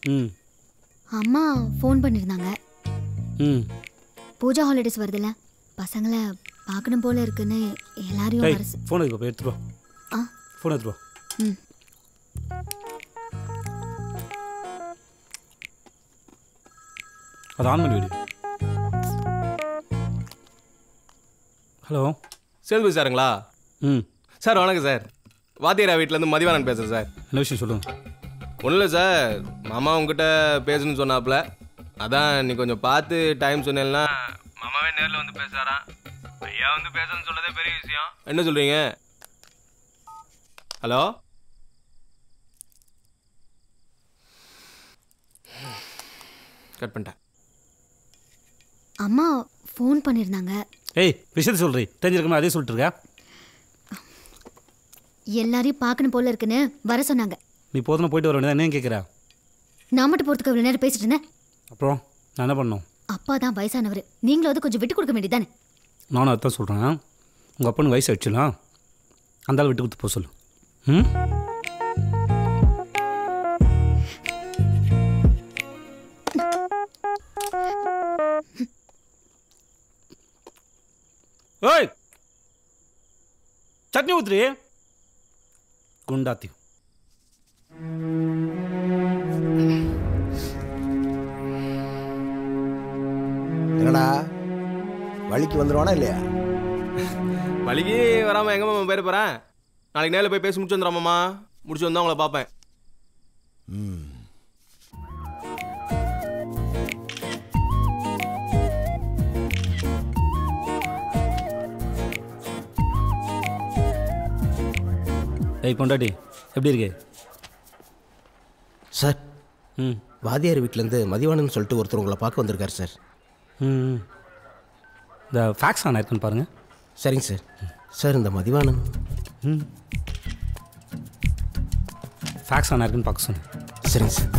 ம் அம்மா ஃபோன் பண்ணியிருந்தாங்க ம் பூஜா ஹாலிடேஸ் வருதுல்ல பசங்களை பார்க்கணும் போல இருக்குன்னு எல்லாரையும் ஏய் வர சொ- ஃபோன் எடுத்து எடுத்துட்டு வா ஆ ஃபோன் எடுத்துட்டு வா ம் அதை ஆன் பண்ணி விடு ஹலோ சேல்வி சாருங்களா ம் சார் வணக்கம் சார் வாத்தியாரா வீட்டிலேருந்து மதிவானன் பேசுகிறேன் சார் என்ன விஷயம் சொல்லுங்கள் ஒன்றும் இல்லை சார் மாமா உங்ககிட்ட பேசணும்னு சொன்னாப்புல அதான் நீ கொஞ்சம் பார்த்து டைம் சொன்னேன்னா மாமாவே நேரில் வந்து பேசுறாராம் ஐயா வந்து பேசணும்னு சொல்றதே பெரிய விஷயம் என்ன சொல்றீங்க ஹலோ கட் பண்ணிட்டேன் அம்மா ஃபோன் பண்ணியிருந்தாங்க ஏய் விஷயத்தை சொல்கிறீ தெரிஞ்சிருக்கமா அதே சொல்லிட்டு இருக்கா எல்லாரையும் பார்க்கணும் போல இருக்குன்னு வர சொன்னாங்க நீ போதுனா போயிட்டு வர வேண்டியது என்ன கேட்குறா நான் மட்டும் போகிறதுக்கு இவ்வளோ நேரம் பேசிட்டு இருந்தேன் அப்புறம் நான் என்ன பண்ணணும் அப்பா தான் வயசானவர் நீங்களும் கொஞ்சம் விட்டு கொடுக்க வேண்டியதானே நானும் அதான் சொல்கிறேன் உங்கள் அப்பனுக்கு வயசு ஆயிடுச்சுலாம் அந்த ஆள் விட்டு கொடுத்து போக சொல்லு ம் ஓய் சட்னி ஊத்துறி குண்டாத்தி என்னடா வழிக்கு வந்துடுவானா இல்லையா வழிக்கு வராமல் எங்கே மாமா போயிட போகிறேன் நாளைக்கு நேரில் போய் பேசி முடிச்சு வந்துடுறாமாம்மா முடிச்சு வந்தால் உங்களை பார்ப்பேன் ஏய் பொண்டாட்டி எப்படி இருக்கு சார் ம் வாதியார் வீட்டிலேருந்து மதிவானன் சொல்லிட்டு ஒருத்தர் உங்களை பார்க்க வந்திருக்காரு சார் ம் இந்த ஃபேக்ஸ் ஆன் இருக்குன்னு பாருங்கள் சரிங்க சார் சார் இந்த மதிவானன் ம் ஃபேக்ஸ் ஆன் இருக்குன்னு பார்க்க சொன்னேன் சரிங்க சார்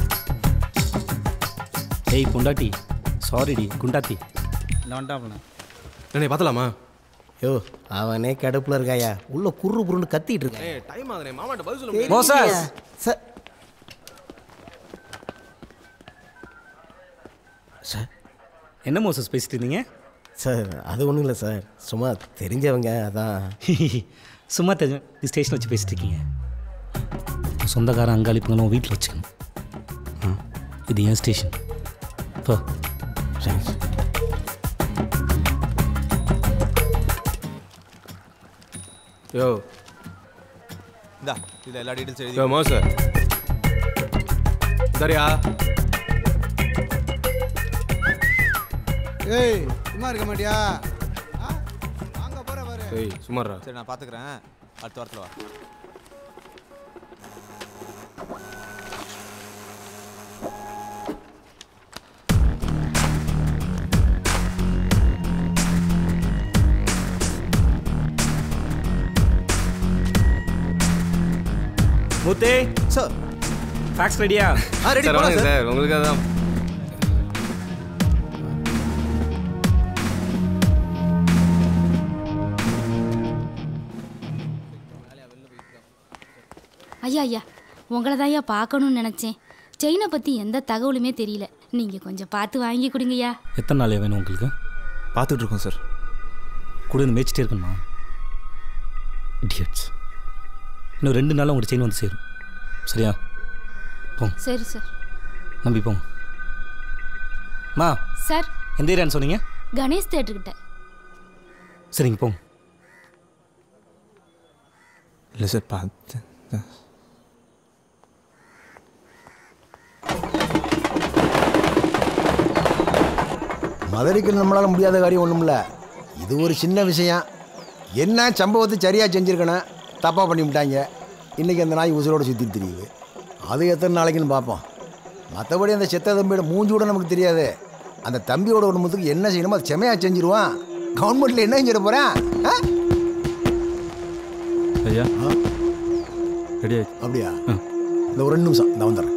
ஏய் பொண்டாட்டி சாரிடி குண்டாத்தி இந்த வந்துட்டாப்ல என்ன பார்த்தலாமா யோ அவனே கடுப்புல இருக்காயா உள்ள குர்ரு புருன்னு கத்திட்டு இருக்கான் ஏய் டைம் ஆகுதுனே மாமாட்ட பதில் சொல்ல முடியாது. மோசஸ் சார் சார் என்ன மோசஸ் பேசிட்டு இருந்தீங்க சார் அது ஒன்றும் இல்லை சார் சும்மா தெரிஞ்சவங்க அதான் சும்மா தெரிஞ்ச நீ ஸ்டேஷன் வச்சு பேசிட்டு இருக்கீங்க சொந்தக்காரன் அங்காளிப்புங்களும் வீட்டில் வச்சுக்கணும் ம், இது என் ஸ்டேஷன் இப்போ சரிங்க சார் யோ இந்தா இதில் எல்லா டீட்டெயில்ஸ் எழுதி யோ மோச சரியா ஏய் சும்மா இருக்க மாட்டியா ஆ? வாங்க போற பாரு ஏய் சும்மாறா சரி நான் பார்த்துக்கிறேன் அடுத்த வாரத்தில் வா மூத்தே சார் ஃபேக்ஸ் ரெடியா ஆ ரெடி சார் போகலாம் வாங்க சார் சார் உங்களுக்கு தான் ஐயா ஐயா உங்களை தான் ஐயா பார்க்கணும்னு நினச்சேன் செயினை பற்றி எந்த தகவலுமே தெரியல நீங்கள் கொஞ்சம் பார்த்து வாங்கி கொடுங்கய்யா எத்தனை நாள் வேணும் உங்களுக்கு பார்த்துட்டு இருக்கோம் சார் கொடுன்னு மேய்ச்சிட்டே இருக்கணுமா இடியட்ஸ் இன்னும் ரெண்டு நாள் உங்களுக்கு செயின் வந்து சேரும் சரியா போங்க சரி சார் நம்பி போங்க மா சார் எந்த ஏரியான்னு சொன்னீங்க கணேஷ் தேட்டர்கிட்ட சரிங்க போங்க இல்லை சார் பார்த்து மதுரைக்கு நம்மளால முடியாத காரியம் ஒன்றும் இல்லை இது ஒரு சின்ன விஷயம் என்ன சம்பவத்தை சரியாக செஞ்சுருக்கணும் தப்பாக பண்ணிவிட்டாங்க இன்றைக்கி அந்த நாய் உசுரோடு சுற்றிட்டு தெரியுது அது எத்தனை நாளைக்குன்னு பார்ப்போம் மற்றபடி அந்த செத்த தம்பியோட மூஞ்சி கூட நமக்கு தெரியாது அந்த தம்பியோட குடும்பத்துக்கு என்ன செய்யணுமோ அதை செமையாக செஞ்சிருவான் கவர்மெண்ட்டில் என்ன செஞ்சிட போகிறேன் ஆ ஐயா ஆ? ரெடி அப்படியா இந்த ஒரு ரெண்டு நிமிஷம் இந்த வந்துடுறேன்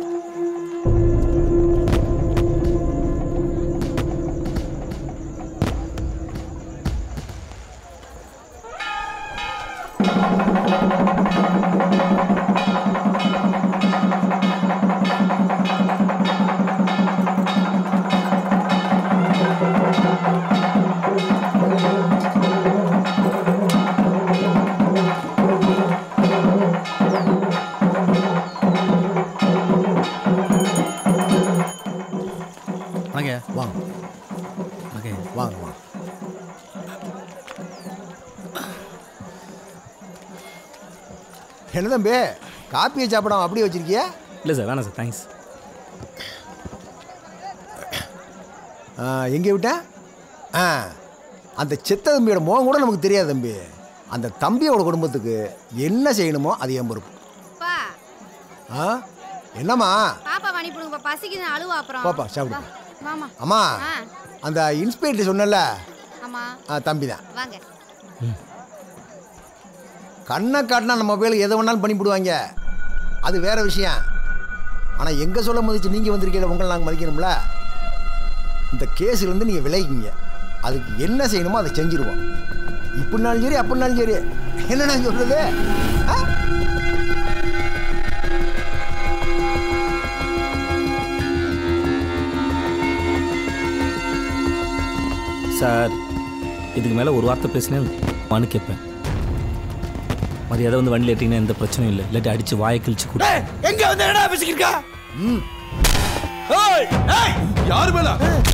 என்ன தம்பி காப்பியை சாப்பிடாம அப்படியே வச்சிருக்கியா இல்லை சார் வேணாம் சார் தேங்க்ஸ் ஆ, எங்கே விட்டேன் ஆ அந்த செத்த தம்பியோட முகம் கூட நமக்கு தெரியாது தம்பி அந்த தம்பியோட குடும்பத்துக்கு என்ன செய்யணுமோ அது என் பொறுப்பு பா ஆ என்னம்மா பாப்பா வணி புடுங்க பசிக்குது அழுவா அப்புறம் பாப்பா, சாப்பிடு. வா, மாமா அம்மா ஆ அந்த இன்ஸ்பெக்டர் சொன்னல ஆமா தம்பி தான் வாங்க கண்ணை காட்டினா நம்ம பேர் எதை வேணாலும் பண்ணிவிடுவாங்க அது வேற விஷயம் ஆனால் எங்கே சொல்ல மதிச்சு நீங்கள் வந்திருக்கீங்க உங்களை நாங்கள் மதிக்கணும்ல இந்த கேஸ்லேருந்து நீங்கள் விலகிக்கிங்க அதுக்கு என்ன செய்யணுமோ அதை செஞ்சிருவோம் இப்படினாலும் சரி அப்படினாலும் சரி என்ன நான் சொல்கிறது ஆ சார் இதுக்கு மேலே ஒரு வார்த்தை பேசினேன் மனு கேட்பேன் மரியாதை வந்து வண்டியில் ஏற்றிங்கன்னா எந்த பிரச்சனையும் இல்லை இல்லாட்டி அடித்து வாயை கிழிச்சு கொடு எங்க வந்து என்னடா பேசிக்கிருக்கா யாரு மேல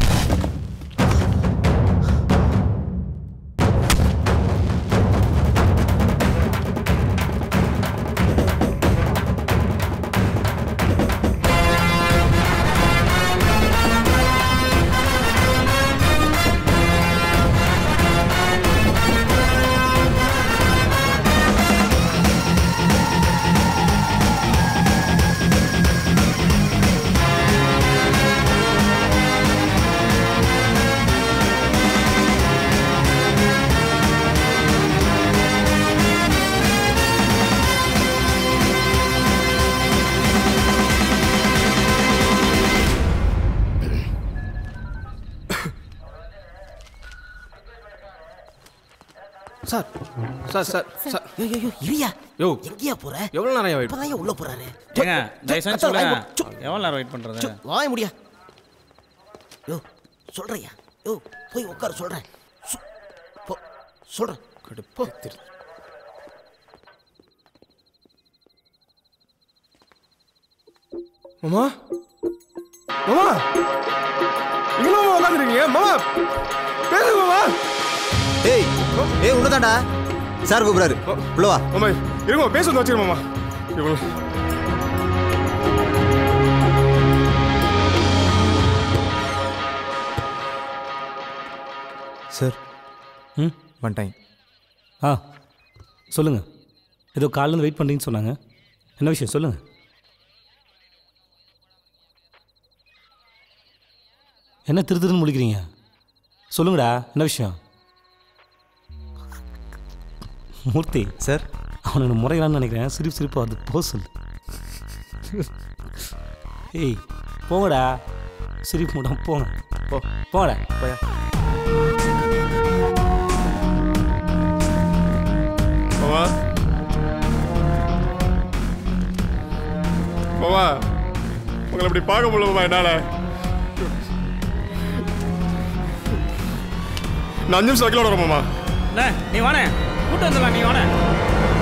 சார் சார் சார் சார் ஐயோ இல்லையா யோ எங்கேயா போற எவ்வளோ நேரம் வெயிட் இப்பதான் உள்ள போறாரு ஏங்க தயவு செஞ்சு சொல்லுங்க எவ்வளோ நேரம் வெயிட் பண்ணுறது வாய முடியா யோ சொல்றியா யோ போய் உட்கார சொல்றேன் சு- போ சொல்றேன் போ. மாமா மாமா இங்கே மாமா உட்காந்துருக்கீங்க மாமா பேசுங்க மாமா ஏய் ஏய் உன்னதாண்டா சார் கூப்பிடாரு உள்ள வா மாமா இருங்க பேசுறது வச்சுக்கிறேன் மாமா இவ்வளோ சார் ம் வந்துட்டேன் ஆ சொல்லுங்கள் ஏதோ காலிலேருந்து வெயிட் பண்ணுறீங்கன்னு சொன்னாங்க என்ன விஷயம் சொல்லுங்கள் என்ன திரு திருன்னு முழிக்கிறீங்க சொல்லுங்கடா என்ன விஷயம் மூர்த்தி சார் அவனுக்கு முறைகளான்னு நினைக்கிறேன் சிரிப்பு சிரிப்பு அது போ சொல்லு ஏய் போங்கடா சிரிப்பு மூடம் போங்க போ போங்கடா போயா மாமா மாமா உங்களை இப்படி பார்க்க முடியல மாமா என்னால நான் அஞ்சு நிமிஷம் வைக்கல வரேன் மாமா என்ன நீ வானே கூட்டு வந்துடலாம் நீ வானே